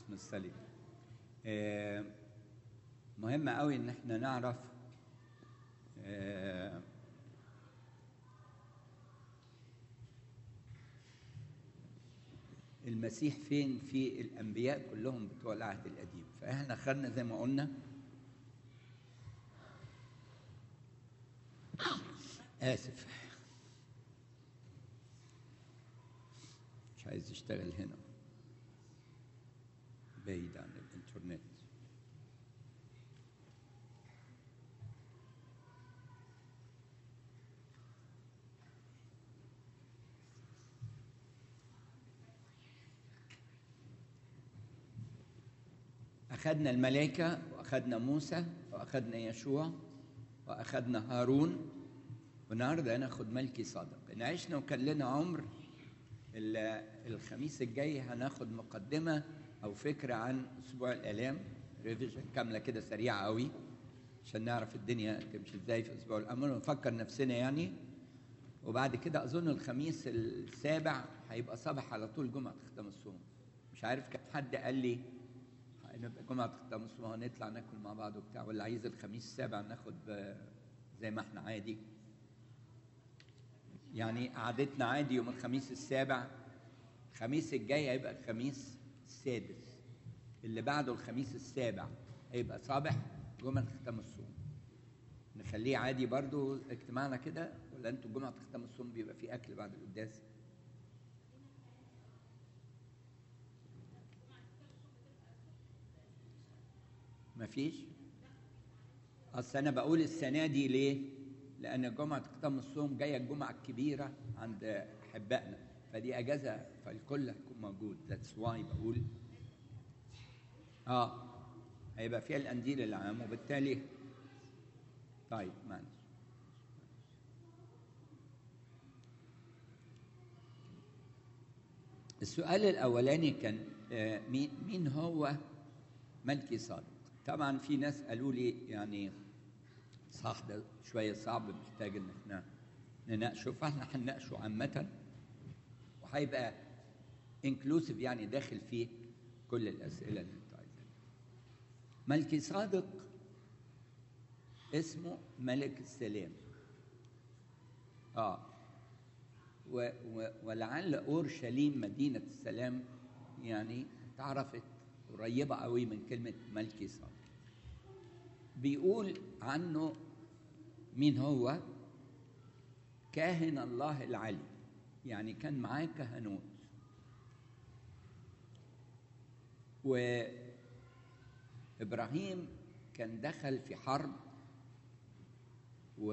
اسم الصليب آه، مهم قوي ان احنا نعرف آه، المسيح فين في الانبياء كلهم بتوع العهد القديم فاحنا خدنا زي ما قلنا اسف مش عايز يشتغل هنا بعيد عن الانترنت أخذنا الملائكة وأخذنا موسى وأخذنا يشوع وأخذنا هارون والنهارده هناخد ملكي صادق إن عشنا وكان لنا عمر ال- الخميس الجاي هناخد مقدمة أو فكرة عن أسبوع الآلام ريفيجن كاملة كده سريعة قوي عشان نعرف الدنيا تمشي ازاي في أسبوع الأمر ونفكر نفسنا يعني وبعد كده أظن الخميس السابع هيبقى صباح على طول جمعة ختام الصوم مش عارف كان حد قال لي هنبقى جمعة ختام الصوم هنطلع ناكل مع بعض وبتاع ولا عايز الخميس السابع ناخد آه، زي ما احنا عادي يعني قعدتنا عادي يوم الخميس السابع الخميس الجاي هيبقى الخميس السادس اللي بعده الخميس السابع هيبقى صباح جمعة ختام الصوم نخليه عادي برضو اجتماعنا كده ولا انتوا جمعة ختام الصوم بيبقى في أكل بعد القداس مفيش اصل انا بقول السنه دي ليه لان جمعه ختام الصوم جايه الجمعه الكبيره عند احبائنا فدي اجازه فالكل هيكون موجود ذاتس واي بقول اه هيبقى فيها القنديل العام وبالتالي طيب معلش السؤال الاولاني كان آه، مين مين هو ملكي صادق طبعا في ناس قالوا لي يعني صح ده شويه صعب محتاج ان احنا نناقشه فاحنا هنناقشه عامه وهيبقى انكلوسيف يعني داخل فيه كل الاسئله اللي انت عايزها ملكي صادق اسمه ملك السلام اه و و ولعل اورشليم مدينه السلام يعني اتعرفت قريبه قوي من كلمه ملكي صادق بيقول عنه مين هو كاهن الله العلي يعني كان معاه كهنوت وابراهيم كان دخل في حرب و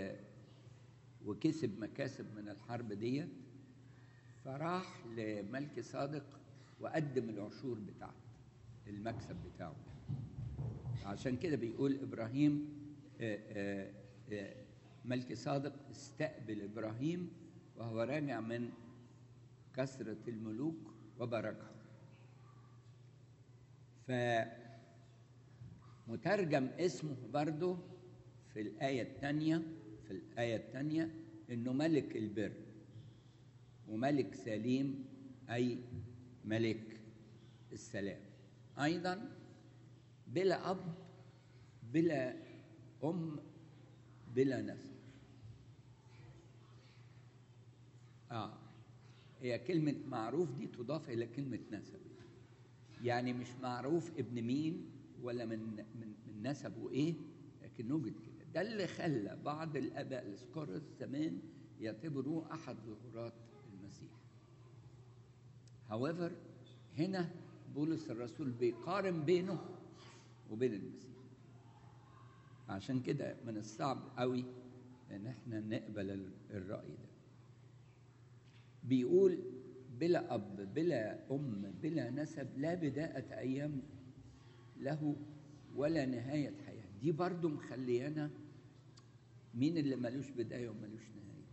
وكسب مكاسب من الحرب ديت فراح لملك صادق وقدم العشور بتاعته المكسب بتاعه عشان كده بيقول ابراهيم آه، آه، آه، ملك صادق استقبل ابراهيم وهو راجع من كثرة الملوك وباركهم فمترجم اسمه برضه في الآية الثانية في الآية الثانية إنه ملك البر وملك سليم أي ملك السلام أيضا بلا أب بلا أم بلا نسل آه هي كلمة معروف دي تضاف إلى كلمة نسب يعني مش معروف ابن مين ولا من من من نسبه إيه لكن وجد كده ده اللي خلى بعض الآباء السكورز زمان يعتبروه أحد ظهورات المسيح however هنا بولس الرسول بيقارن بينه وبين المسيح عشان كده من الصعب قوي ان احنا نقبل ال- الرأي ده بيقول بلا أب بلا أم بلا نسب لا بداءة أيام له ولا نهاية حياة دي برضو مخليانا مين اللي ملوش بداية وملوش نهاية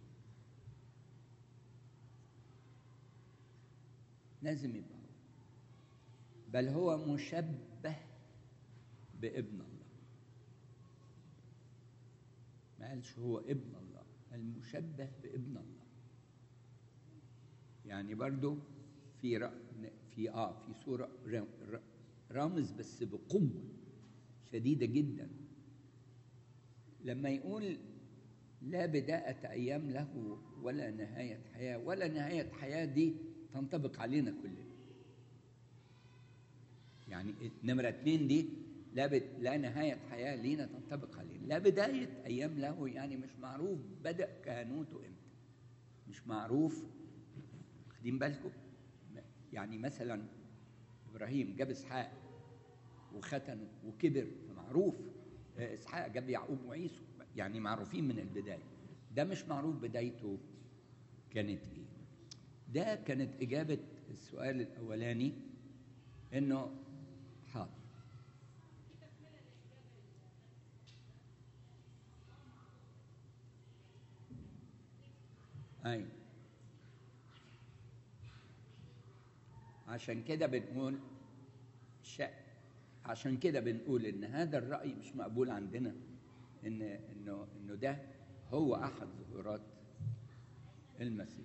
لازم يبقى هو بل هو مشبه بابن الله ما قالش هو ابن الله المشبه بابن الله يعني برضو في رأ... في اه في صورة ر... ر... رامز بس بقوة شديدة جدا لما يقول لا بداءة أيام له ولا نهاية حياة ولا نهاية حياة دي تنطبق علينا كلنا يعني نمرة اتنين دي لا بد... لا نهاية حياة لينا تنطبق علينا لا بداية أيام له يعني مش معروف بدأ كهنوته إمتى مش معروف واخدين بالكم يعني مثلا إبراهيم جاب إسحاق وختنه وكبر فمعروف إسحاق جاب يعقوب وعيسو يعني معروفين من البداية ده مش معروف بدايته كانت إيه ده كانت إجابة السؤال الأولاني إنه حاضر أيوة عشان كده بنقول شا... عشان كده بنقول ان هذا الرأي مش مقبول عندنا ان انه انه ده هو احد ظهورات المسيح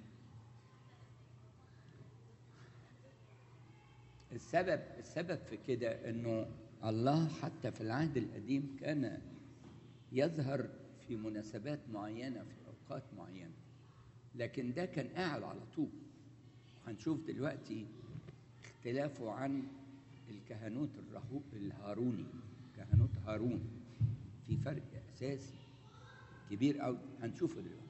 السبب السبب في كده انه الله حتى في العهد القديم كان يظهر في مناسبات معينه في اوقات معينه لكن ده كان قاعد على طول هنشوف دلوقتي اختلافه عن الكهنوت الرهو الهاروني كهنوت هارون في فرق اساسي كبير قوي هنشوفه دلوقتي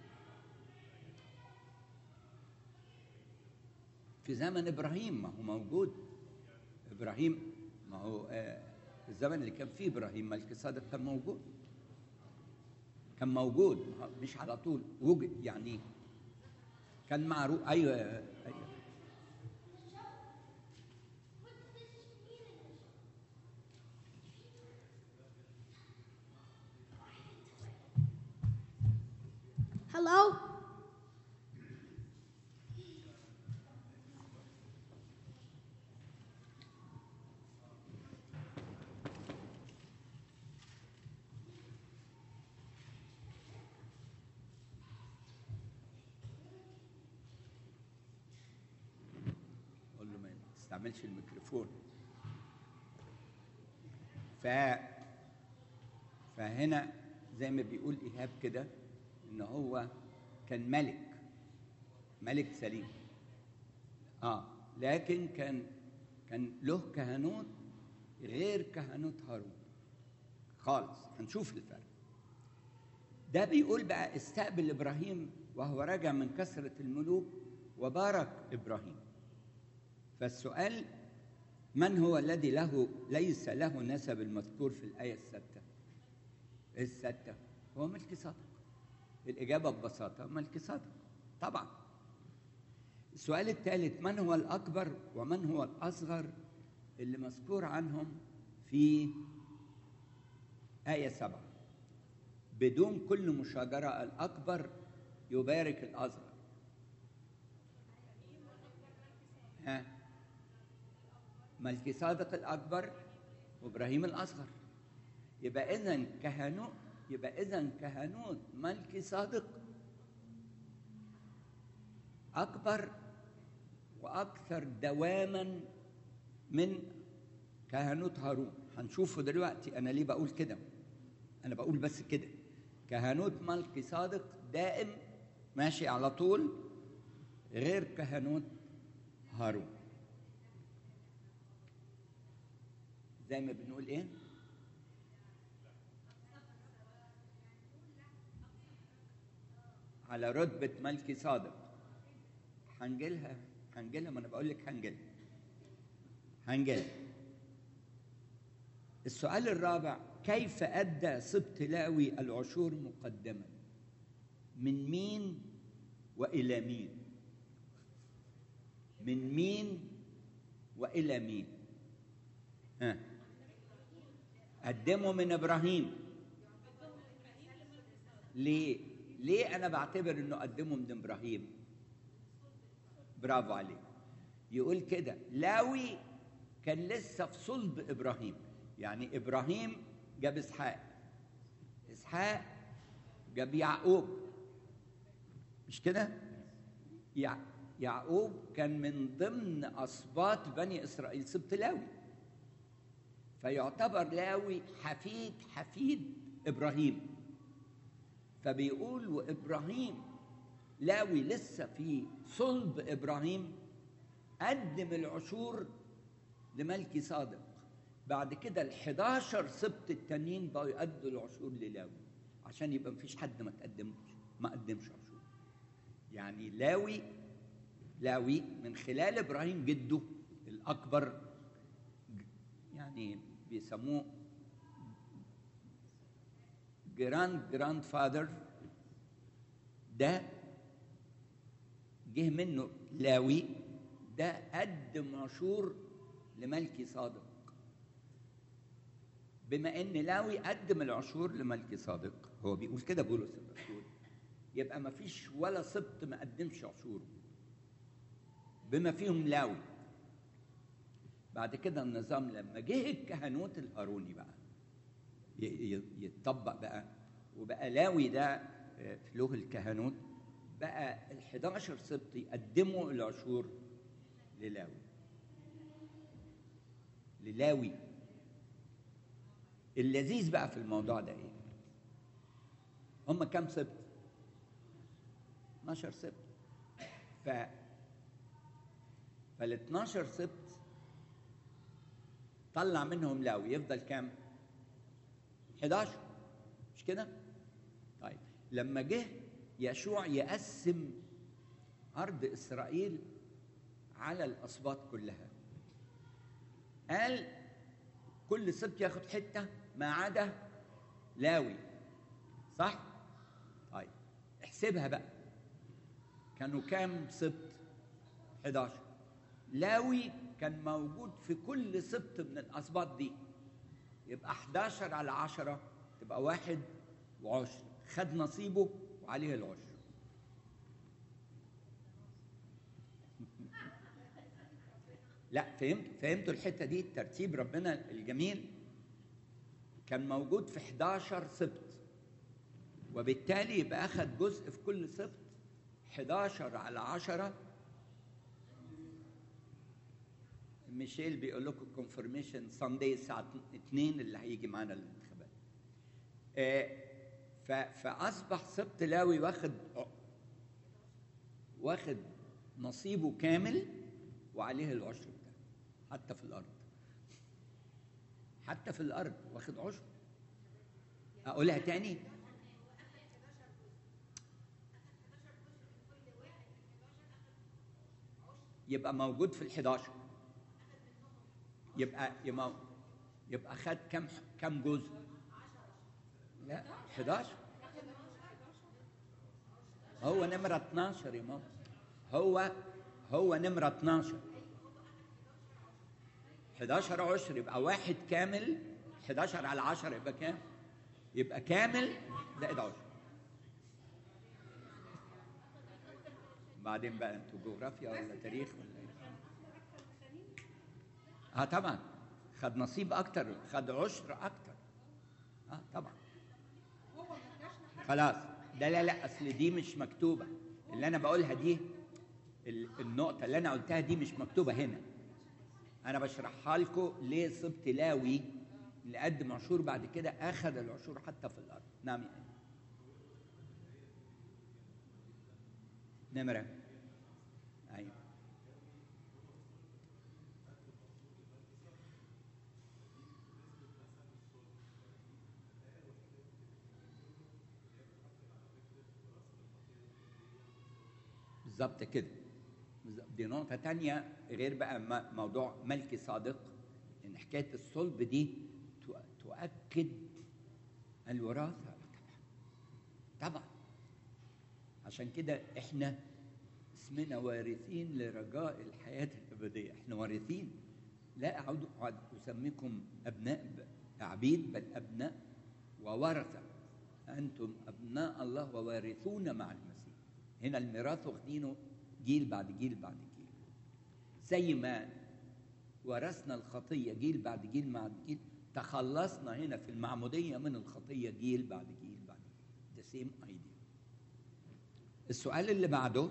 في زمن ابراهيم ما هو موجود ابراهيم ما هو آه الزمن اللي كان فيه ابراهيم ملك صادق كان موجود كان موجود مش على طول وجد يعني كان معروف ايوه ايوه Hello? قول له ما تستعملش الميكروفون ف فهنا زي ما بيقول ايهاب كده ان هو كان ملك ملك سليم اه لكن كان كان له كهنوت غير كهنوت هارون خالص هنشوف الفرق ده بيقول بقى استقبل ابراهيم وهو راجع من كثره الملوك وبارك ابراهيم فالسؤال من هو الذي له ليس له نسب المذكور في الايه السادسه السادسه هو ملك صادق الإجابة ببساطة ملك صادق طبعا السؤال الثالث من هو الأكبر ومن هو الأصغر اللي مذكور عنهم في آية سبعة بدون كل مشاجرة الأكبر يبارك الأصغر ها ملكي صادق الأكبر وإبراهيم الأصغر يبقى إذن كهنوت يبقى إذا كهنوت ملكي صادق أكبر وأكثر دواما من كهنوت هارون هنشوفه دلوقتي أنا ليه بقول كده أنا بقول بس كده كهنوت ملكي صادق دائم ماشي على طول غير كهنوت هارون زي ما بنقول ايه على رتبة ملكي صادق هنجيلها هنجيلها ما انا بقول لك هنجيلها هنجيلها السؤال الرابع كيف أدى سبط لاوي العشور مقدما من مين وإلى مين من مين وإلى مين ها قدموا من إبراهيم ليه ليه انا بعتبر انه قدمه من ابراهيم برافو عليك يقول كده لاوي كان لسه في صلب ابراهيم يعني ابراهيم جاب اسحاق اسحاق جاب يعقوب مش كده يع... يعقوب كان من ضمن اسباط بني اسرائيل سبط لاوي فيعتبر لاوي حفيد حفيد ابراهيم فبيقول وابراهيم لاوي لسه في صلب ابراهيم قدم العشور لملكي صادق بعد كده ال 11 سبط التانيين بقوا يأدوا العشور للاوي عشان يبقى مفيش حد ما تقدمش ما قدمش عشور يعني لاوي لاوي من خلال ابراهيم جده الاكبر يعني بيسموه جراند جراند فادر ده جه منه لاوي ده قدم عشور لملكي صادق بما ان لاوي قدم العشور لملكي صادق هو بيقول كده بولس الرسول يبقى ما فيش ولا سبط ما قدمش عشوره بما فيهم لاوي بعد كده النظام لما جه الكهنوت الهاروني بقى يتطبق بقى وبقى لاوي ده في له الكهنوت بقى ال 11 سبط يقدموا العشور للاوي للاوي اللذيذ بقى في الموضوع ده ايه؟ هم كام سبت؟ 12 سبت ف فال 12 سبت طلع منهم لاوي يفضل كام؟ 11 مش كده؟ طيب لما جه يشوع يقسم أرض إسرائيل على الأسباط كلها قال كل سبت ياخد حتة ما عدا لاوي صح؟ طيب احسبها بقى كانوا كام سبت؟ 11 لاوي كان موجود في كل سبت من الأسباط دي يبقى 11 على 10 تبقى واحد وعشر خد نصيبه وعليه العشر لا فهمت فهمتوا الحته دي ترتيب ربنا الجميل كان موجود في 11 سبت وبالتالي يبقى اخذ جزء في كل سبت 11 على 10 ميشيل بيقول لكم كونفرميشن ساندي الساعه 2 اللي هيجي معانا الانتخابات آه فاصبح سبت لاوي واخد واخد نصيبه كامل وعليه العشر بتاعه حتى في الارض حتى في الارض واخد عشر اقولها تاني يبقى موجود في ال11 يبقى يبقى يبقى خد كم كم جزء؟ لا 11 هو نمرة 12 يا ماما هو هو نمرة 12 11 عشر يبقى واحد كامل 11 على 10 يبقى كام؟ يبقى كامل زائد 10 بعدين بقى انتوا جغرافيا ولا تاريخ ولا ايه؟ اه طبعا خد نصيب اكتر خد عشر اكتر اه طبعا خلاص ده لا لا اصل دي مش مكتوبه اللي انا بقولها دي النقطه اللي انا قلتها دي مش مكتوبه هنا انا بشرحها لكم ليه سبت لاوي اللي قدم عشور بعد كده اخذ العشور حتى في الارض نعم يعني. نمره ايوه بالظبط كده دي نقطة تانية غير بقى موضوع ملكي صادق إن حكاية الصلب دي تؤكد الوراثة طبعا عشان كده احنا اسمنا وارثين لرجاء الحياة الأبدية احنا وارثين لا أعود أعد أسميكم أبناء عبيد بل أبناء وورثة أنتم أبناء الله ووارثون مع المسيح هنا الميراث واخدينه جيل بعد جيل بعد جيل زي ما ورثنا الخطيه جيل بعد جيل بعد جيل تخلصنا هنا في المعموديه من الخطيه جيل بعد جيل بعد جيل the same idea السؤال اللي بعده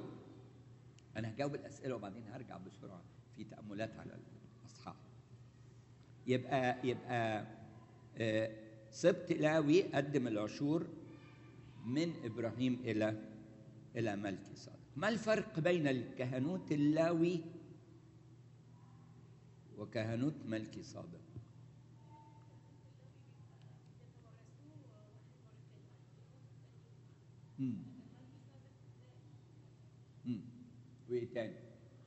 انا هجاوب الاسئله وبعدين هرجع بسرعه في تاملات على الاصحاح يبقى يبقى آه، سبط لاوي قدم العشور من ابراهيم الى الى ملكي صادق ما الفرق بين الكهنوت اللاوي وكهنوت ملكي صادق مم. مم. وايه تاني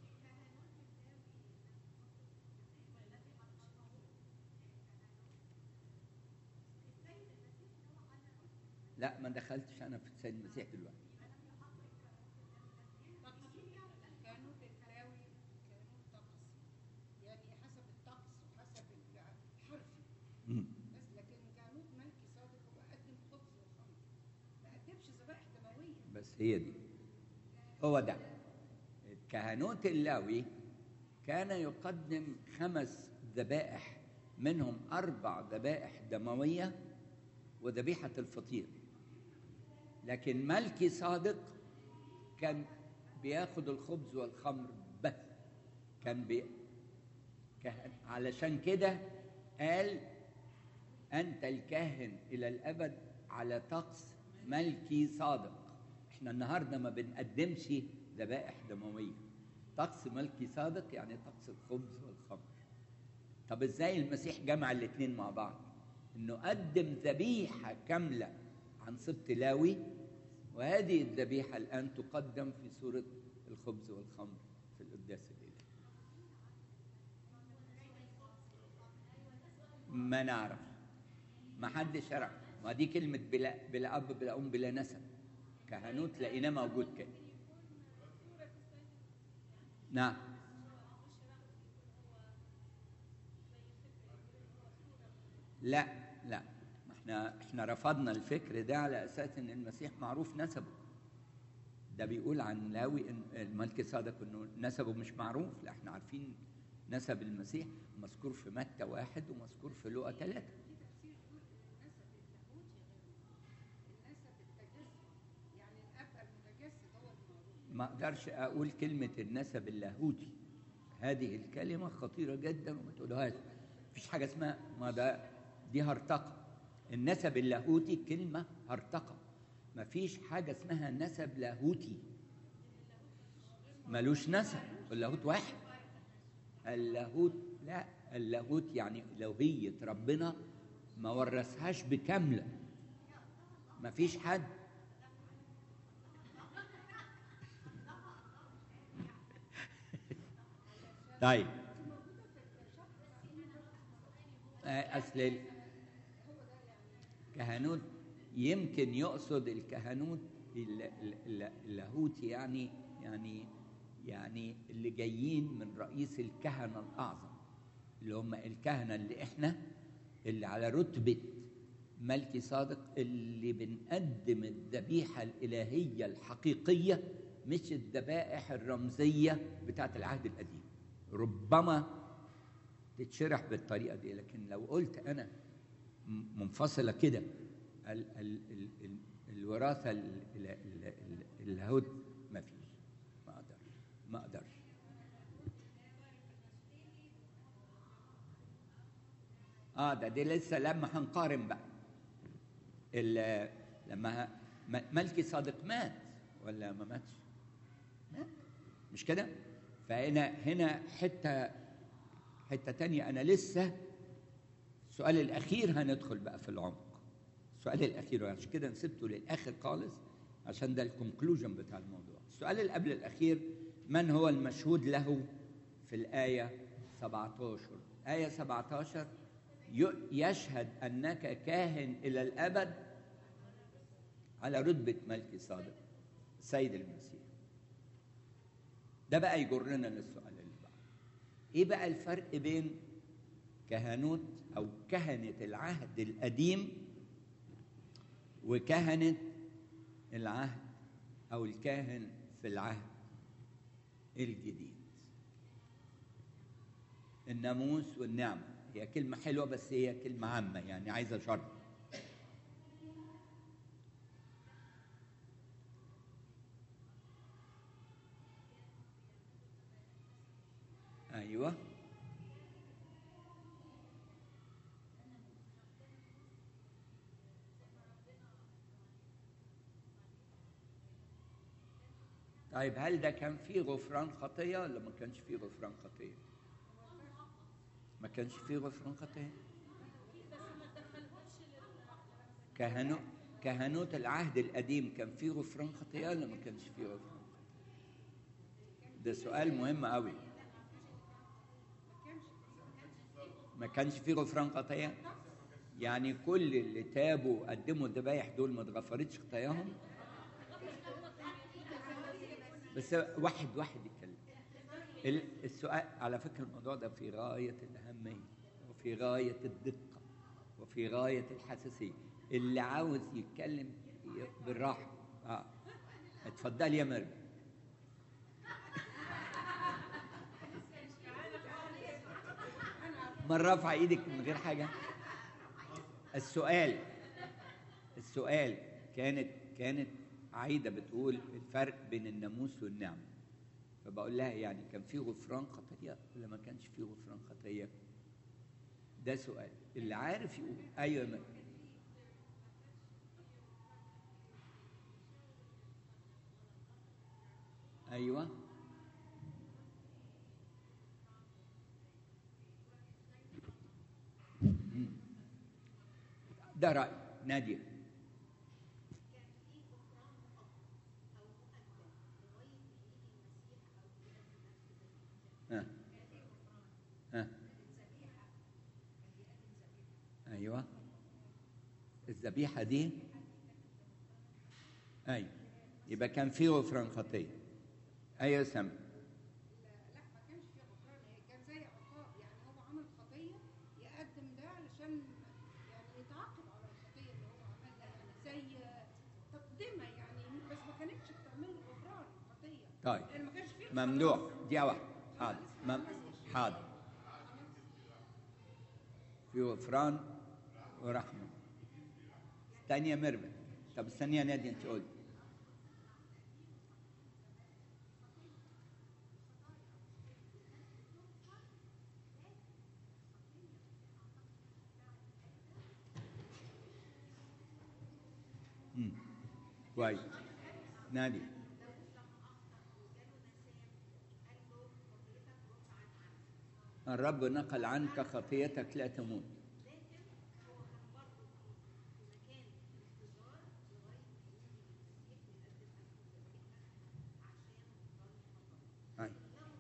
لا ما دخلتش انا في السيد المسيح دلوقتي كانوت اللاوي كانوت طقس يعني حسب الطقس وحسب الحرف مم. بس لكن كانوت ملكي صادق هو قدم خبز وخمر ما قدمش ذبائح دمويه بس هي دي هو ده كهنوت اللاوي كان يقدم خمس ذبائح منهم أربع ذبائح دموية وذبيحة الفطير لكن ملكي صادق كان بياخد الخبز والخمر بس كان بي كهن علشان كده قال أنت الكاهن إلى الأبد على طقس ملكي صادق احنا النهاردة ما بنقدمش ذبائح دموية طقس ملكي صادق يعني طقس الخبز والخمر طب ازاي المسيح جمع الاثنين مع بعض انه قدم ذبيحة كاملة عن سبط لاوي وهذه الذبيحة الآن تقدم في صورة الخبز والخمر في القداس الإلهي ما نعرف ما حدش شرع ما دي كلمة بلا, بلا أب بلا أم بلا نسب كهنوت لقيناه موجود كده نعم لا لا ما احنا احنا رفضنا الفكر ده على اساس ان المسيح معروف نسبه ده بيقول عن لاوي ان الملك صادق انه نسبه مش معروف لا احنا عارفين نسب المسيح مذكور في متى واحد ومذكور في لوقا ثلاثة في تفسير يقول النسب اللاهوتي غير النسب التجسد يعني الاب المتجسد هو المعروف ما اقدرش اقول كلمة النسب اللاهوتي هذه الكلمة خطيرة جدا وما تقولهاش مفيش حاجة اسمها ما ده دي هرطقة النسب اللاهوتي كلمة هرطقة مفيش حاجة اسمها نسب لاهوتي ملوش نسب اللاهوت واحد اللاهوت لا اللاهوت يعني لوهية ربنا ما ورثهاش بكاملة مفيش حد طيب آه، اصل ال- كهنوت يمكن يقصد الكهنوت ال- ال- ال- اللاهوتي يعني يعني يعني اللي جايين من رئيس الكهنه الاعظم اللي هم الكهنه اللي احنا اللي على رتبه ملكي صادق اللي بنقدم الذبيحه الالهيه الحقيقيه مش الذبائح الرمزيه بتاعت العهد القديم ربما تتشرح بالطريقه دي لكن لو قلت انا م- منفصله كده ال ال ال ال الوراثه ال- ال- ال- ال- اللاهوت ما فيش ما اقدرش ما اقدرش اه ده دي لسه لما هنقارن بقى ال- لما ه- م- ملكي صادق مات ولا ما ماتش؟ مات مش كده؟ فهنا هنا حته حته تانية انا لسه السؤال الاخير هندخل بقى في العمق السؤال الاخير عشان كده نسيبته للاخر خالص عشان ده الكونكلوجن بتاع الموضوع السؤال اللي قبل الاخير من هو المشهود له في الايه 17 ايه 17 ي- يشهد انك كاهن الى الابد على رتبه ملك صادق السيد المسيح ده بقى يجرنا للسؤال اللي بعده ايه بقى الفرق بين كهنوت او كهنه العهد القديم وكهنه العهد او الكاهن في العهد الجديد الناموس والنعمه هي كلمه حلوه بس هي كلمه عامه يعني عايزه شرح ايوه طيب هل ده كان فيه غفران خطيه ولا ما كانش فيه غفران خطيه ما كانش فيه غفران خطيه كهنوت كهنوت العهد القديم كان فيه غفران خطيه ولا ما كانش فيه غفران خطيه ده سؤال مهم قوي ما كانش فيه غفران خطيه يعني كل اللي تابوا وقدموا الذبايح دول ما اتغفرتش خطاياهم بس واحد واحد يتكلم ال- السؤال على فكره الموضوع ده في غايه الاهميه وفي غايه الدقه وفي غايه الحساسيه اللي عاوز يتكلم ي- بالراحه اه اتفضلي يا مريم من رفع ايدك من غير حاجه السؤال السؤال كانت كانت عايده بتقول الفرق بين الناموس والنعمه فبقول لها يعني كان في غفران خطيه ولا ما كانش في غفران خطيه ده سؤال اللي عارف يقول ايوه يا مريم. ايوه مم. ده رأي نادية ها ها ايوه الذبيحه دي ايوه يبقى كان في غفران خطيه ايوه سامي لا ما كانش فيه غفران هي كان زي عقاب يعني هو عمل خطيه يقدم ده علشان يعني يتعاقب على الخطيه اللي هو عملها يعني زي تقدمه يعني بس ما كانتش بتعمل له غفران خطيه طيب لان ما كانش فيه ممنوع دي واحده حاضر مم... حاضر في غفران ورحمه ثانيه مرمى طب الثانيه نادي انت قولي مم. كويس نادي الرب نقل عنك خطيتك لا تموت أي.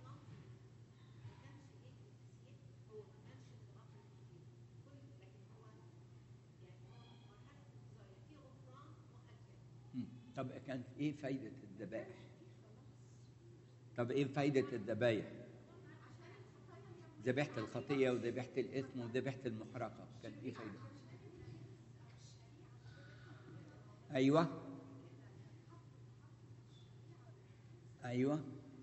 مم. طب كانت ايه فايدة الذبائح؟ طب ايه فايدة الذبايح؟ ذبيحة الخطية وذبيحة الإثم وذبيحة المحرقة كان ايه فايدة؟ أيوه أيوه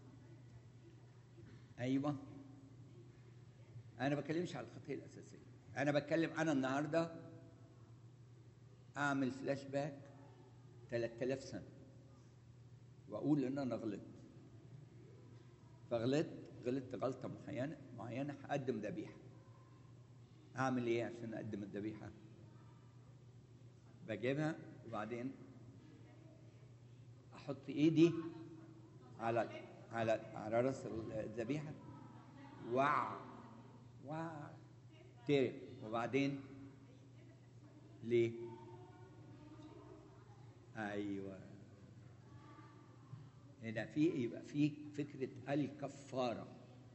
أيوه أنا بكلمش على الخطية الأساسية أنا بتكلم أنا النهاردة أعمل فلاش باك 3000 سنة وأقول إن أنا غلطت فغلطت غلطت غلطة معينة معينة هقدم ذبيحة أعمل إيه عشان أقدم الذبيحة؟ بجيبها وبعدين أحط إيدي على على على راس الذبيحة وع وع ترب وبعدين ليه؟ ايوه هنا في يبقى في فكره الكفاره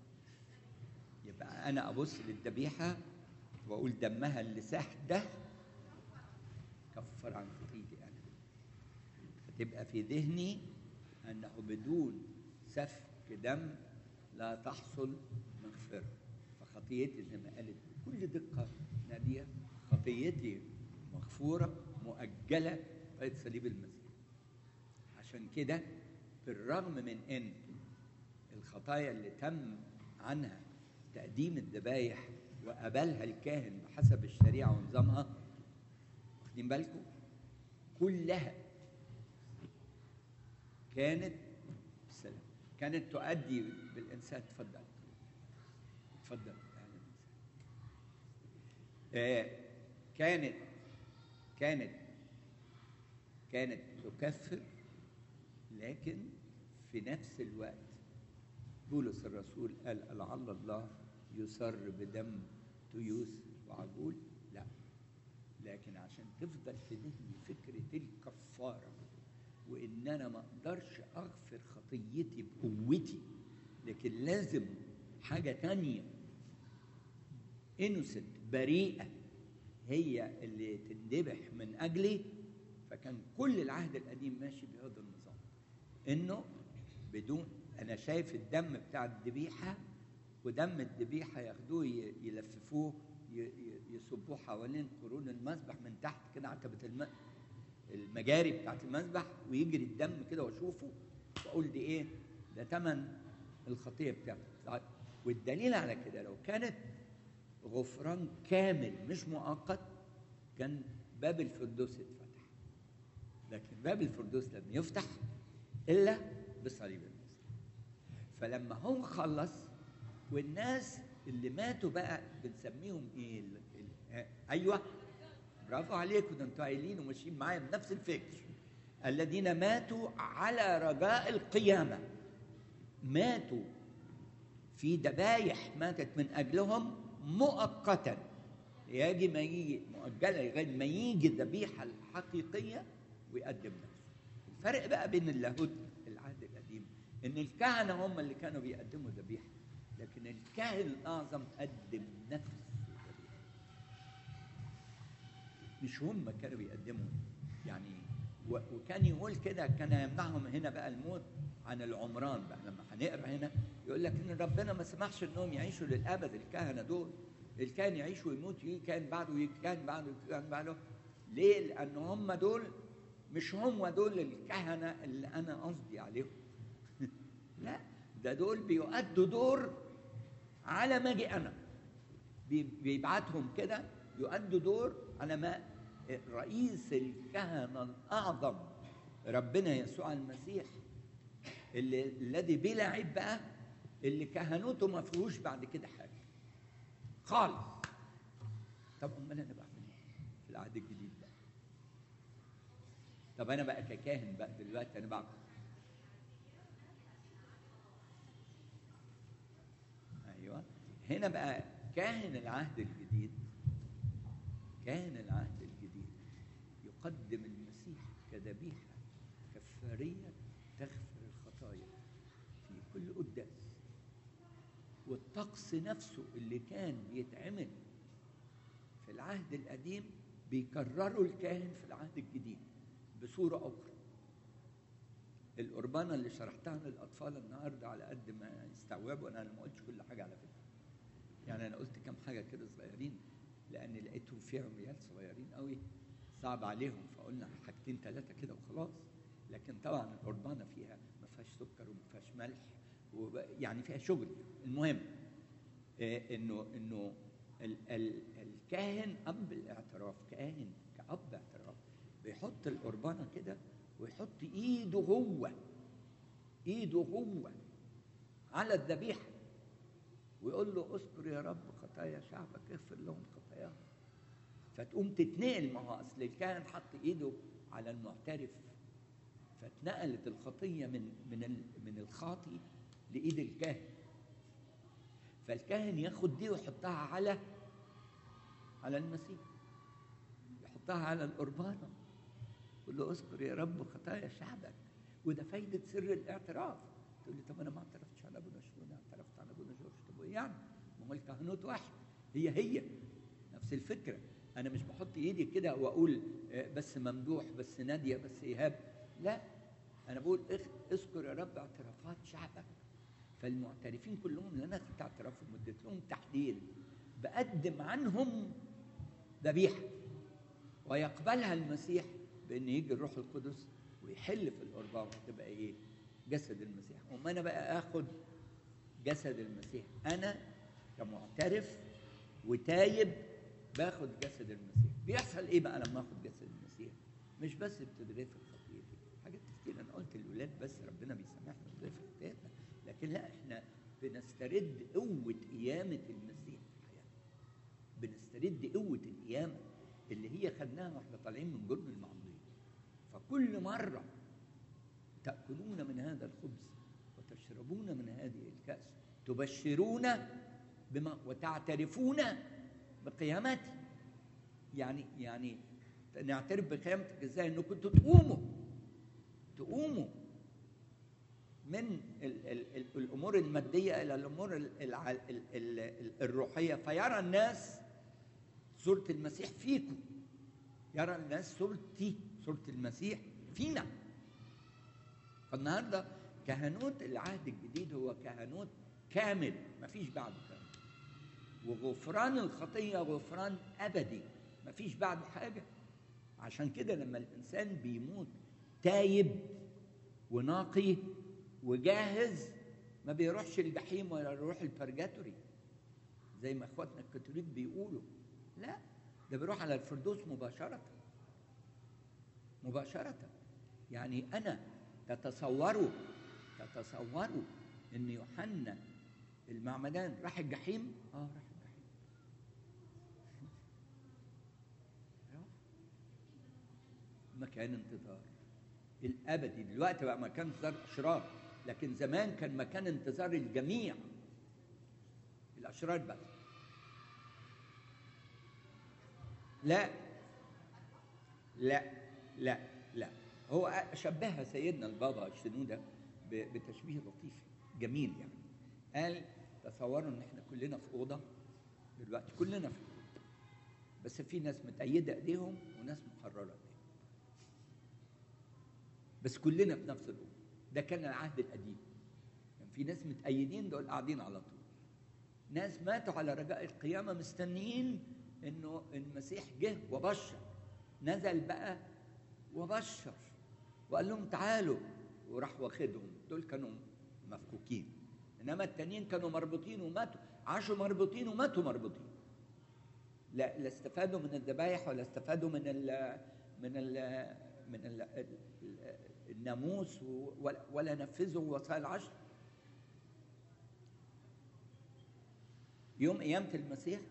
يبقى انا ابص للذبيحه واقول دمها اللي ساح ده كفر عن خطيتي انا فتبقى في ذهني انه بدون سفك دم لا تحصل مغفره فخطيتي زي ما قالت بكل دقه ناديه خطيتي مغفوره مؤجله في صليب المسيح عشان كده بالرغم من ان الخطايا اللي تم عنها تقديم الذبايح وقبلها الكاهن بحسب الشريعه ونظامها واخدين بالكم كلها كانت بالسلام كانت تؤدي بالانسان تفضل تفضل أهلاً وسهلاً. آه، كانت كانت كانت تكفر لكن في نفس الوقت بولس الرسول قال لعل الله يسر بدم تيوس وعجول لا لكن عشان تفضل في ذهني فكرة الكفارة وإن أنا ما أقدرش أغفر خطيتي بقوتي لكن لازم حاجة تانية انوسنت بريئة هي اللي تندبح من أجلي فكان كل العهد القديم ماشي بهذا النظام إنه بدون أنا شايف الدم بتاع الذبيحة ودم الذبيحة ياخدوه ي- يلففوه ي- ي- يصبوه حوالين قرون المذبح من تحت كده عتبة الم... المجاري بتاعت المذبح ويجري الدم كده واشوفه واقول دي ايه؟ ده ثمن الخطيه بتاعتي طيب، والدليل على كده لو كانت غفران كامل مش مؤقت كان باب الفردوس اتفتح لكن باب الفردوس لم يفتح الا بصليب المسيح فلما هو خلص والناس اللي ماتوا بقى بنسميهم ايه ال- ال- آه، ايوه برافو عليكم ده انتوا قايلين وماشيين معايا بنفس الفكر الذين ماتوا على رجاء القيامه ماتوا في ذبايح ماتت من اجلهم مؤقتا يجي ما يجي مؤجله لغايه ما يجي الذبيحه الحقيقيه ويقدم نفسه الفرق بقى بين اللاهوت العهد القديم ان الكهنه هم اللي كانوا بيقدموا ذبيحه لكن الكاهن الاعظم قدم نفسه ذبيحه مش هم كانوا بيقدموا يعني و- وكان يقول كده كان يمنعهم هنا بقى الموت عن العمران بقى لما هنقرا هنا يقول لك ان ربنا ما سمحش انهم يعيشوا للابد الكهنه دول الكاهن يعيش ويموت يجي كاهن بعده ويجي كاهن بعده ويجي كاهن بعده ليه؟ لان هم دول مش هم دول الكهنه اللي انا قصدي عليهم لا ده دول بيؤدوا دور على ما اجي انا بي- بيبعتهم كده يؤدوا دور على ما رئيس الكهنه الاعظم ربنا يسوع المسيح اللي الذي بلا عيب بقى اللي كهنوته ما فيهوش بعد كده حاجه خالص طب امال انا بعمل ايه في العهد الجديد بقى طب انا بقى ككاهن بقى دلوقتي انا بعمل ايوه هنا بقى كاهن العهد الجديد كاهن العهد الجديد يقدم المسيح كذبيحه كفاريه تغفر الخطايا في كل قداس والطقس نفسه اللي كان بيتعمل في العهد القديم بيكرروا الكاهن في العهد الجديد بصوره اخرى القربانه اللي شرحتها للاطفال النهارده على قد ما يستوعبوا انا ما قلتش كل حاجه على فكره يعني انا قلت كام حاجه كده صغيرين لان لقيتهم فيهم عيال صغيرين قوي صعب عليهم فقلنا حاجتين ثلاثه كده وخلاص لكن طبعا القربانه فيها ما فيهاش سكر وما فيهاش ملح وب- يعني فيها شغل المهم آه، انه انه ال ال الكاهن اب الاعتراف كاهن كاب اعتراف بيحط القربانه كده ويحط ايده هو ايده هو على الذبيحه ويقول له اذكر يا رب خطايا شعبك اغفر لهم خطاياهم فتقوم تتنقل ما هو اصل الكاهن حط ايده على المعترف فاتنقلت الخطيه من من ال- من الخاطي لايد الكاهن فالكاهن ياخد دي ويحطها على على المسيح يحطها على القربانه يقول له اذكر يا رب خطايا شعبك وده فايده سر الاعتراف تقول لي طب انا ما اعترفتش على ابونا شنو اعترفت على ابونا جورج طب ايه يعني ما هو الكهنوت واحد هي هي نفس الفكره انا مش بحط ايدي كده واقول آه، بس ممدوح بس ناديه بس ايهاب لا انا بقول اخ- اذكر يا رب اعترافات شعبك فالمعترفين كلهم اللي انا خدت اعترافهم واديت لهم تحليل بقدم عنهم ذبيحه ويقبلها المسيح بان يجي الروح القدس ويحل في القربان وتبقى ايه؟ جسد المسيح، وما انا بقى اخد جسد المسيح، انا كمعترف وتايب باخد جسد المسيح، بيحصل ايه بقى لما اخد جسد المسيح؟ مش بس بتتغفر خطيتي، حاجات كتير انا قلت للولاد بس ربنا بيسامحنا وبيغفر خطيتنا، لكن لا احنا بنسترد قوة قيامة المسيح في حياتنا. بنسترد قوة القيامة اللي هي خدناها واحنا طالعين من جرم المعمودية فكل مرة تأكلون من هذا الخبز تشربون من هذه الكأس تبشرون بما وتعترفون بقيامتي يعني يعني نعترف بقيامتك ازاي انكم تقوموا تقوموا من ال ال ال الامور الماديه الى الامور ال ال ال ال ال الروحيه فيرى الناس صوره المسيح فيكم يرى الناس صورتي صوره المسيح فينا فالنهارده كهنوت العهد الجديد هو كهنوت كامل مفيش بعده كامل وغفران الخطيه غفران ابدي مفيش بعده حاجه عشان كده لما الانسان بيموت تايب ونقي وجاهز ما بيروحش الجحيم ولا يروح البرجاتوري زي ما اخواتنا الكاثوليك بيقولوا لا ده بيروح على الفردوس مباشرة مباشرة يعني أنا تتصوروا تتصوروا إن يوحنا المعمدان راح الجحيم؟ آه راح الجحيم راح. مكان انتظار الابدي دلوقتي بقى مكان انتظار اشرار لكن زمان كان مكان انتظار الجميع الاشرار بس لا لا لا لا هو شبهها سيدنا البابا الشنودة ب- بتشبيه لطيف جميل يعني قال تصوروا ان احنا كلنا في اوضه دلوقتي كلنا في اوضه بس في ناس متأيدة ايديهم وناس مقررة ايديهم بس كلنا في نفس الأوضة ده كان العهد القديم كان في ناس متأيدين دول قاعدين على طول ناس ماتوا على رجاء القيامة مستنيين انه المسيح جه وبشر نزل بقى وبشر وقال لهم تعالوا وراح واخدهم دول كانوا مفكوكين انما التانيين كانوا مربوطين وماتوا عاشوا مربوطين وماتوا مربوطين لا لا استفادوا من الذبايح ولا استفادوا من ال من ال من ال الناموس ولا, ولا نفذوا وصايا العشر يوم قيامة المسيح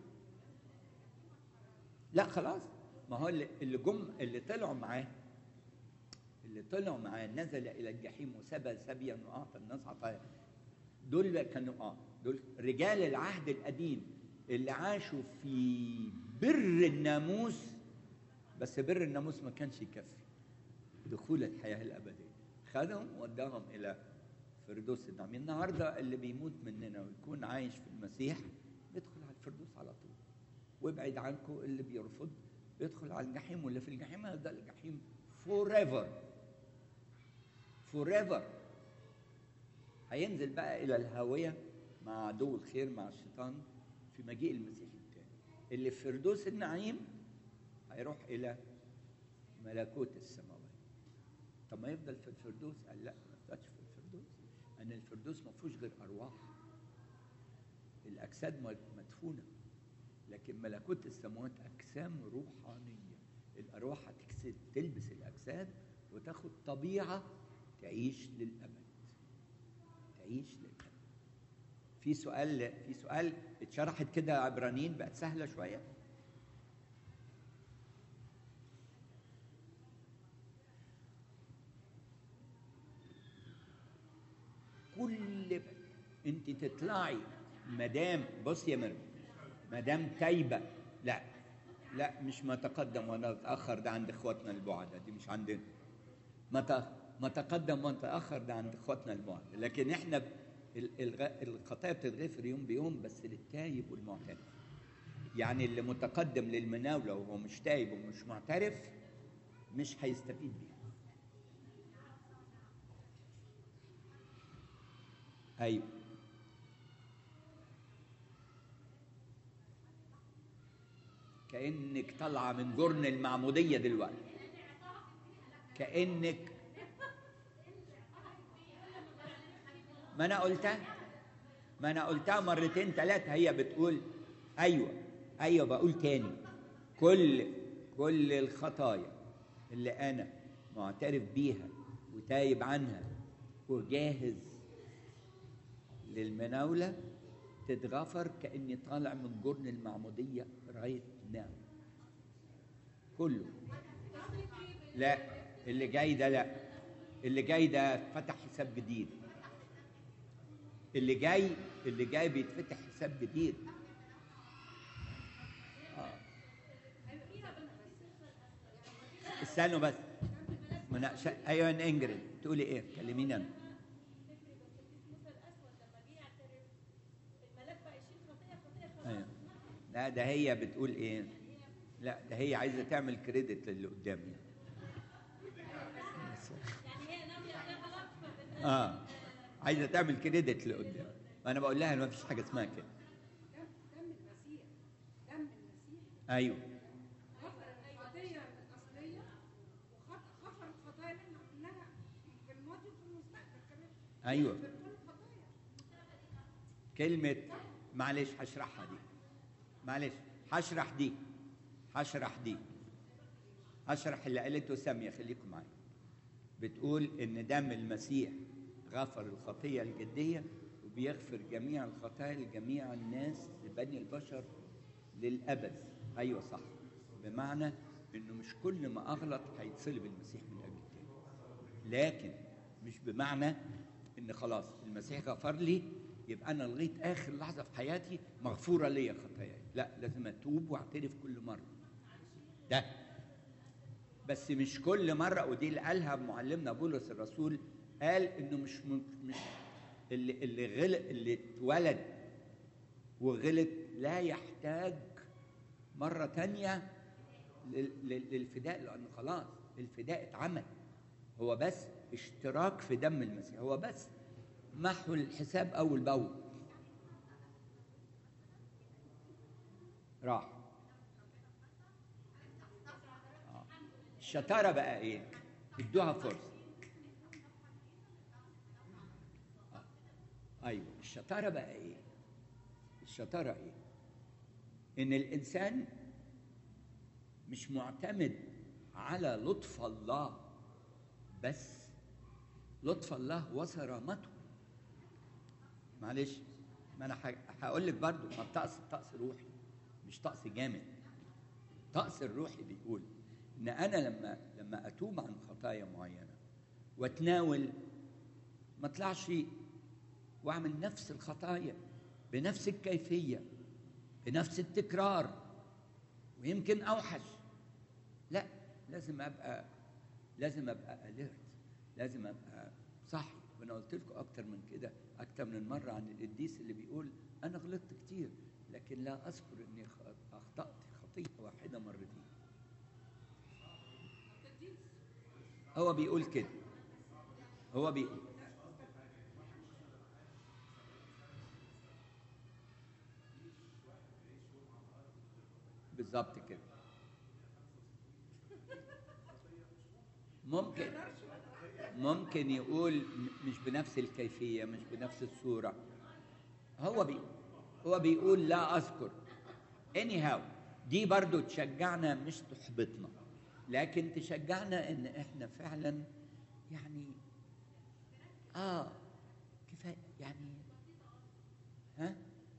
لا خلاص ما هو اللي اللي جم اللي طلعوا معاه اللي طلعوا معاه نزل الى الجحيم وسبى سبيا واعطى الناس عطايا دول كانوا اه دول رجال العهد القديم اللي عاشوا في بر الناموس بس بر الناموس ما كانش يكفي دخول الحياه الابديه خدهم وداهم الى فردوس النعيم النهارده اللي بيموت مننا ويكون عايش في المسيح بيدخل على الفردوس على طول وابعد عنكم اللي بيرفض بيدخل على الجحيم واللي في الجحيم هذا الجحيم فور ايفر فور ايفر هينزل بقى الى الهاويه مع عدو الخير مع الشيطان في مجيء المسيح الثاني اللي في فردوس النعيم هيروح الى ملكوت السماوات طب ما يفضل في الفردوس قال لا ما يفضلش في الفردوس ان الفردوس ما فيهوش غير ارواح الاجساد مدفونه لكن ملكوت السماوات اجسام روحانيه الارواح هتكسد تلبس الاجساد وتاخد طبيعه تعيش للابد تعيش للابد في سؤال في سؤال اتشرحت كده عبرانيين بقت سهله شويه كل انت تطلعي مدام بص يا مريم مدام تايبه لا لا مش ما تقدم ولا تاخر ده عند اخواتنا البعدة دي مش عندنا ما ت- ما تقدم وما تاخر ده عند اخواتنا البعدة لكن احنا ب- ال- الغ- الخطايا بتتغفر يوم بيوم بس للتايب والمعترف يعني اللي متقدم للمناوله وهو مش تايب ومش معترف مش هيستفيد بيها ايوه كانك طالعه من جرن المعموديه دلوقتي كانك ما انا قلتها ما انا قلتها مرتين ثلاثه هي بتقول ايوه ايوه بقول تاني كل كل الخطايا اللي انا معترف بيها وتايب عنها وجاهز للمناوله تتغفر كاني طالع من جرن المعموديه رايت ناو كله لا اللي جاي ده لا اللي جاي ده فتح حساب جديد اللي جاي اللي جاي بيتفتح حساب جديد آه. استنوا بس مناقشة ايوه يا انجريد تقولي ايه كلميني انا ايوه لا ده هي بتقول ايه لا ده هي عايزه تعمل كريدت للي قدامي اه عايزه تعمل كريدت اللي قدام انا بقول لها ما فيش حاجه اسمها كده دم دم المسيح دم المسيح ايوه غفر الخطيه الاصليه وغفر الخطايا اللي احنا عملناها في الماضي وفي المستقبل كمان ايوه في كل الخطايا كلمة معلش هشرحها دي معلش هشرح دي هشرح دي هشرح اللي قالته سامية خليكم معايا بتقول إن دم المسيح غفر الخطية الجدية وبيغفر جميع الخطايا لجميع الناس لبني البشر للأبد أيوة صح بمعنى إنه مش كل ما أغلط هيتصلب المسيح من أجل التاني لكن مش بمعنى ان خلاص المسيح غفر لي يبقى انا لغايه اخر لحظه في حياتي مغفوره ليا خطاياي لا لازم اتوب واعترف كل مره ده بس مش كل مره ودي اللي قالها معلمنا بولس الرسول قال انه مش م- مش اللي اللي غلط اللي اتولد وغلط لا يحتاج مره تانية لل- لل- للفداء لان خلاص الفداء اتعمل هو بس اشتراك في دم المسيح هو بس محو الحساب اول باول راح آه. الشطاره بقى ايه ادوها فرصه آه. ايوه الشطاره بقى ايه الشطاره ايه ان الانسان مش معتمد على لطف الله بس لطف الله وصرامته معلش ما انا هقول لك برضو ما الطقس طقس روحي مش طقس جامد طقس الروحي بيقول ان انا لما لما اتوب عن خطايا معينه واتناول ما اطلعش واعمل نفس الخطايا بنفس الكيفيه بنفس التكرار ويمكن اوحش لا لازم ابقى لازم ابقى اليرت لازم ابقى صح وانا قلت لكم اكتر من كده اكتر من مره عن القديس اللي بيقول انا غلطت كتير لكن لا اذكر اني خ- اخطات خطيه واحده مرتين هو بيقول كده هو بيقول بالظبط كده ممكن ممكن يقول م- مش بنفس الكيفية مش بنفس الصورة هو بي هو بيقول لا أذكر anyhow دي برضو تشجعنا مش تحبطنا لكن تشجعنا ان احنا فعلا يعني اه كفايه يعني ها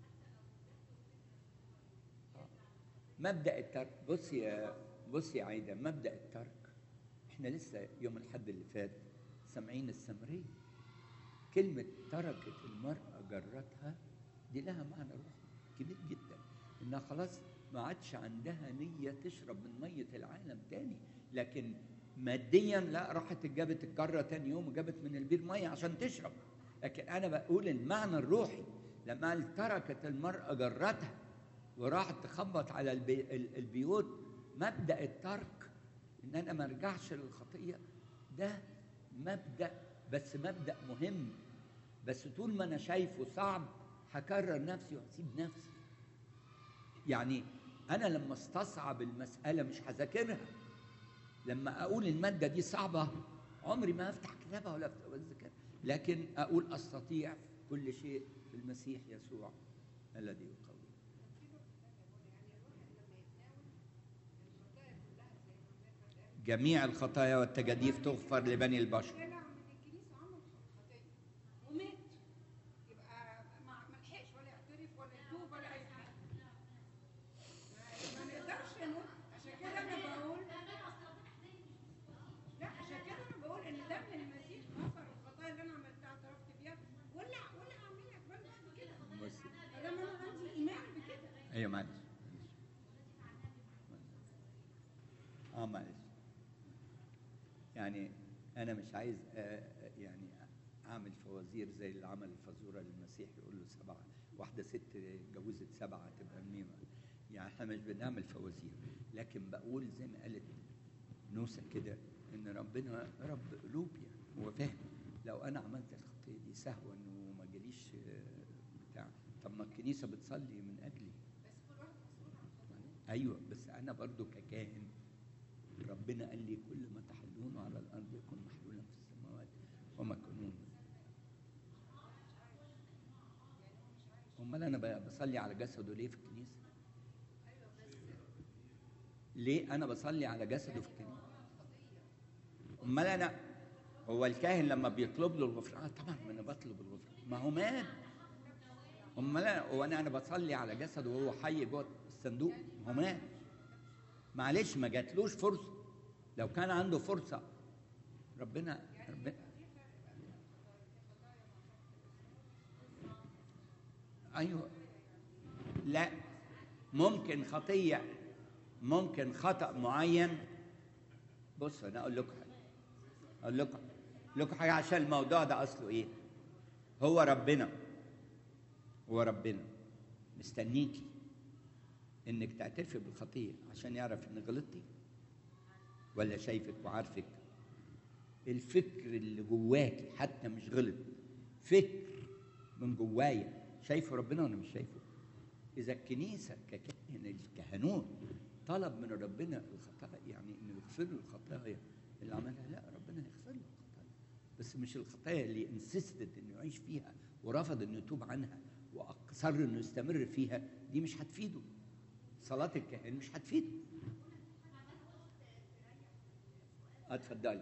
آه. مبدا الترك بص يا بص يا عايده مبدا الترك احنا لسه يوم الحد اللي فات سامعين السمريه كلمه تركت المراه جرتها دي لها معنى روحي كبير جدا انها خلاص ما عادش عندها نيه تشرب من ميه العالم تاني لكن ماديا لا راحت جابت الجره تاني يوم وجابت من البير ميه عشان تشرب لكن انا بقول المعنى الروحي لما قال تركت المراه جرتها وراحت تخبط على البي ال- البيوت مبدا الترك ان انا ما ارجعش للخطيه ده مبدا بس مبدا مهم بس طول ما انا شايفه صعب هكرر نفسي وهسيب نفسي يعني انا لما استصعب المساله مش هذاكرها لما اقول الماده دي صعبه عمري ما افتح كتابها ولا أفتح اذاكرها لكن اقول استطيع كل شيء في المسيح يسوع الذي يقوي جميع الخطايا والتجاديف تغفر لبني البشر طلع من الكنيسه عمل خطيه ومات يبقى ما ما لحقش ولا يعترف ولا يتوب ولا اي حاجه ما- ما نقدرش نقول عشان كده انا بقول لا عشان كده انا بقول ان دم المسيح غفر الخطايا اللي انا عملتها اعترفت بيها ولا ولا اعملها ايوه معلش اه معلش يعني انا مش عايز آه يعني اعمل فوازير زي اللي عمل الفزوره للمسيح يقول له سبعه واحده ست جوزت سبعه تبقى ميمه يعني احنا مش بنعمل فوازير لكن بقول زي ما قالت نوسه كده ان ربنا رب قلوب يعني هو فاهم لو انا عملت الخطيه دي سهوا وما جاليش آه، بتاع طب ما الكنيسه بتصلي من اجلي ايوه بس انا برضو ككاهن ربنا قال لي كل ما تحلون على الارض يكون محلولا في السماوات وما كنون امال انا ب- بصلي على جسده ليه في الكنيسه ليه انا بصلي على جسده في الكنيسه امال انا هو الكاهن لما بيطلب له الغفران آه طبعا ما انا بطلب الغفران ما هو مات امال انا هو انا انا بصلي على جسده وهو حي جوه الصندوق ما هو مات معلش ما جاتلوش فرصه لو كان عنده فرصه ربنا ربنا ايوه لا ممكن خطيه ممكن خطا معين بص انا اقول لكم حاجه اقول لكم أقول لكم حاجه عشان الموضوع ده اصله ايه هو ربنا هو ربنا مستنيكي انك تعترفي بالخطيه عشان يعرف انك غلطتي ولا شايفك وعارفك الفكر اللي جواكي حتى مش غلط فكر من جوايا شايفه ربنا ولا مش شايفه اذا الكنيسه ككاهن الكهنوت طلب من ربنا الخطايا يعني انه يغفر له الخطايا اللي عملها لا ربنا هيغفر له الخطايا بس مش الخطايا اللي انسستد انه يعيش فيها ورفض انه يتوب عنها واصر انه يستمر فيها دي مش هتفيده صلاه الكاهن مش هتفيده اتفضلي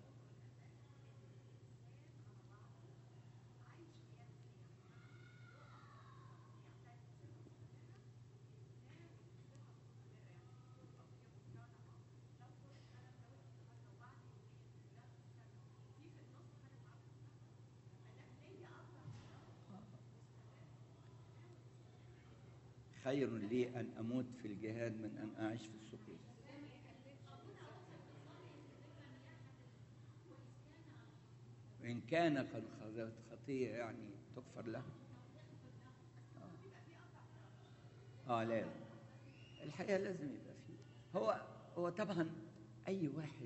خير لي ان اموت في الجهاد من ان اعيش في السقوط وان كان قد خطأت خطيه يعني تغفر له اه, آه لا الحقيقه لازم يبقى فيه هو هو طبعا اي واحد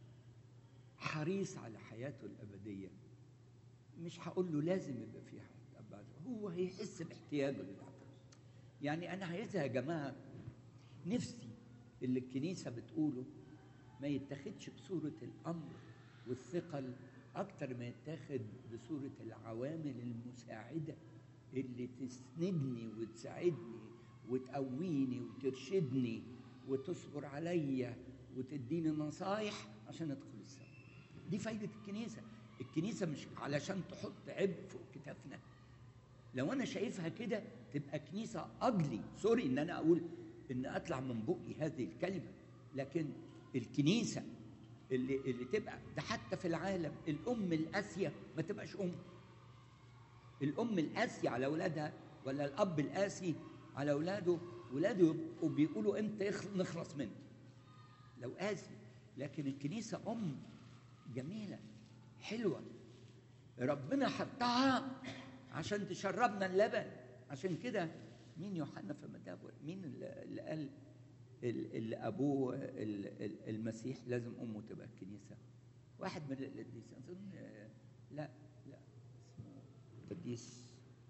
حريص على حياته الابديه مش هقول له لازم يبقى فيه حياه بعد هو هيحس باحتياجه للعبد يعني انا عايزها يا جماعه نفسي اللي الكنيسه بتقوله ما يتاخدش بصوره الامر والثقل اكتر ما يتاخد بصوره العوامل المساعده اللي تسندني وتساعدني وتقويني وترشدني وتصبر عليا وتديني نصايح عشان ادخل السماء دي فايده الكنيسه الكنيسه مش علشان تحط عبء فوق كتافنا لو انا شايفها كده تبقى كنيسه اجلي سوري ان انا اقول ان اطلع من بقي هذه الكلمه لكن الكنيسه اللي اللي تبقى ده حتى في العالم الام القاسيه ما تبقاش ام الام القاسيه على اولادها ولا الاب القاسي على اولاده ولاده يبقوا بيقولوا امتى يخ- نخلص منه لو قاسي لكن الكنيسه ام جميله حلوه ربنا حطها عشان تشربنا اللبن عشان كده مين يوحنا في متى مين اللي اللي قال ال- اللي ابوه ال- ال- المسيح لازم امه تبقى الكنيسه واحد من القديسين اظن آه، لا لا اسمه قديس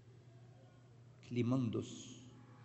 كليمندس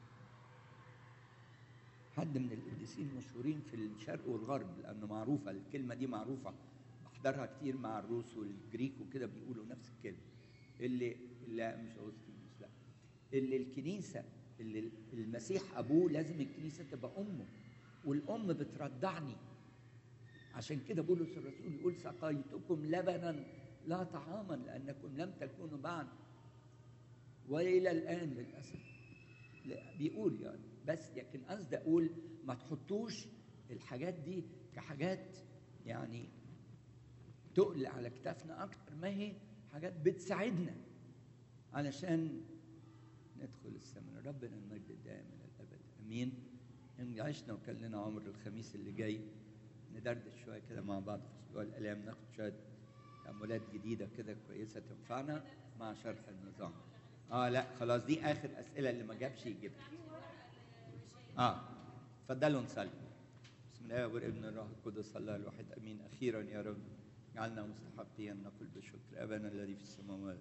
حد من القديسين المشهورين في الشرق والغرب لانه معروفه الكلمه دي معروفه بحضرها كتير مع الروس والجريك وكده بيقولوا نفس الكلمه اللي لا مش اغسطينوس لا اللي الكنيسه اللي المسيح ابوه لازم الكنيسه تبقى امه والام بترضعني عشان كده بولس الرسول يقول سقيتكم لبنا لا طعاما لانكم لم تكونوا بعد والى الان للاسف لا بيقول يعني بس لكن قصدي اقول ما تحطوش الحاجات دي كحاجات يعني تقل على كتافنا اكتر ما هي حاجات بتساعدنا علشان ندخل السماء ربنا المجد الدائم الى الابد امين ان عشنا وكان لنا عمر الخميس اللي جاي ندردش شويه كده مع بعض في اسبوع الالام ناخد شويه تاملات جديده كده كويسه تنفعنا مع شرح النظام اه لا خلاص دي اخر اسئله اللي ما جابش يجيبها اه اتفضلوا نصلي بسم الله والابن الروح القدس الله الواحد امين اخيرا يا رب اجعلنا مستحقين نقول بشكر ابانا الذي في السماوات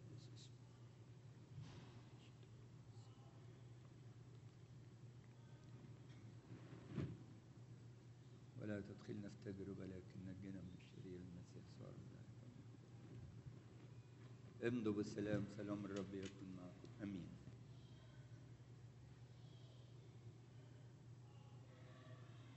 ولا تدخلنا في تجربة لكن نجنا من الشرير المسيح صار امضوا بالسلام سلام الرب يكون معكم امين